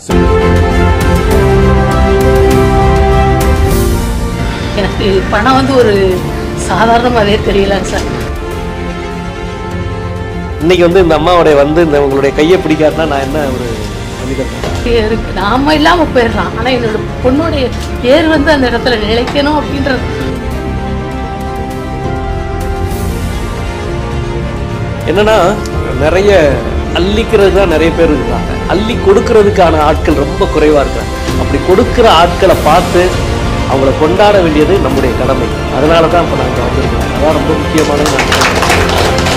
எனக்கு பணம் வந்து ஒரு சாதாரணமாகவே தெரியலங்க சார் இன்னைக்கு வந்து இந்த அம்மாவுடைய வந்து இந்த உங்களுடைய கையை பிடிக்காதுன்னா நான் என்ன ஒரு மனிதன் இருக்கு நாம இல்லாம போயிடலாம் ஆனா என்னோட பொண்ணுடைய பேர் வந்து அந்த இடத்துல நிலைக்கணும் அப்படின்றது என்னன்னா நிறைய அள்ளிக்கிறது தான் நிறைய பேர் இருக்காங்க அள்ளி கொடுக்கறதுக்கான ஆட்கள் ரொம்ப குறைவா இருக்காங்க அப்படி கொடுக்கிற ஆட்களை பார்த்து அவங்கள கொண்டாட வேண்டியது நம்முடைய கடமை அதனால தான் இப்போ நாங்கள் வந்திருக்கோம் அதான் ரொம்ப முக்கியமானது நான் நினைக்கிறேன்.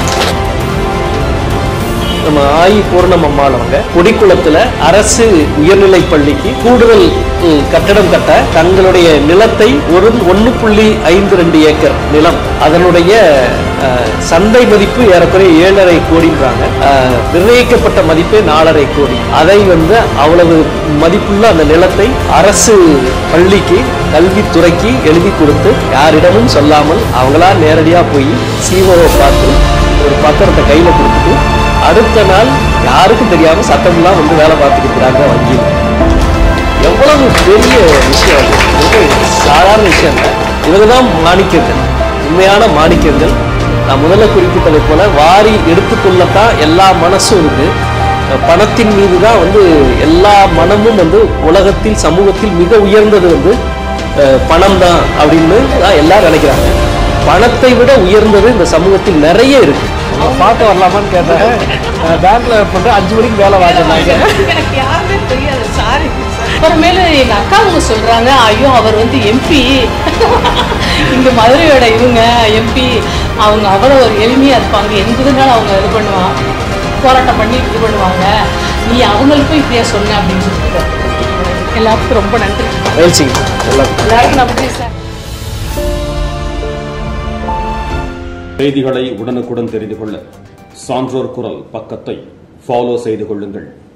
நம்ம ஆயி பூர்ணம் அம்மாள் அவங்க கொடிக்குளத்துல அரசு உயர்நிலைப் பள்ளிக்கு கூடுதல் ம், கட்டடம் கட்ட தங்களுடைய நிலத்தை ஒரு ஒன்று புள்ளி ஐந்து ரெண்டு ஏக்கர் நிலம் அதனுடைய அஹ், சந்தை மதிப்பு ஏறக்குறைய ஏழரை கோடின்றாங்க அஹ், நிர்ணயிக்கப்பட்ட மதிப்பே நாலரை கோடி அதை வந்து அவ்வளவு மதிப்புள்ள அந்த நிலத்தை அரசு பள்ளிக்கு கல்வித்துறைக்கு எழுதி கொடுத்து யாரிடமும் சொல்லாமல் அவங்களா நேரடியா போய் சிஓவை பார்த்து ஒரு பத்திரத்தை கையில கொடுத்துட்டு அடுத்த நாள் யாருக்கும் தெரியாம சட்டம்லாம் வந்து வேலை பார்த்துட்டு இருக்கிறாங்க வங்கியில் எவ்வளவு பெரிய விஷயம் அது ரொம்ப சாதாரண விஷயம் இல்லை இவங்க தான் மாணிக்கங்கள் உண்மையான மாணிக்கங்கள் நான் முதல்ல குறிப்பிட்டதை போல வாரி எடுத்துக்கொள்ளத்தான் எல்லா மனசும் இருக்கு பணத்தின் மீது தான் வந்து எல்லா மனமும் வந்து உலகத்தில் சமூகத்தில் மிக உயர்ந்தது வந்து அஹ், பணம் தான் அப்படின்னு தான் எல்லாரும் நினைக்கிறாங்க பணத்தை விட உயர்ந்தது இந்த சமூகத்தில் நிறைய இருக்கு நம்ம பார்க்க வரலாமான்னு கேட்டேன் பேங்க்ல பண்ற அஞ்சு மணிக்கு வேலை வாங்கினாங்க எனக்கு யாருமே தெரியாது சாரி அப்புறமேலு எங்க அக்கா அவங்க சொல்றாங்க ஐயோ அவர் வந்து எம்பி இங்க மதுரையோட இவங்க எம்பி அவங்க அவ்வளோ ஒரு எளிமையா இருப்பாங்க எந்ததுனாலும் அவங்க இது பண்ணுவாங்க போராட்டம் பண்ணி இது பண்ணுவாங்க நீ அவங்களுக்கும் இப்படியா சொன்ன அப்படின்னு சொல்லிட்டு எல்லாத்துக்கும் ரொம்ப நன்றி மகிழ்ச்சி எல்லாம் எல்லாருக்கும் நன்றி சார் செய்திகளை உடனுக்குடன் தெரிந்து கொள்ள சான்றோர் குரல் பக்கத்தை ஃபாலோ செய்து கொள்ளுங்கள்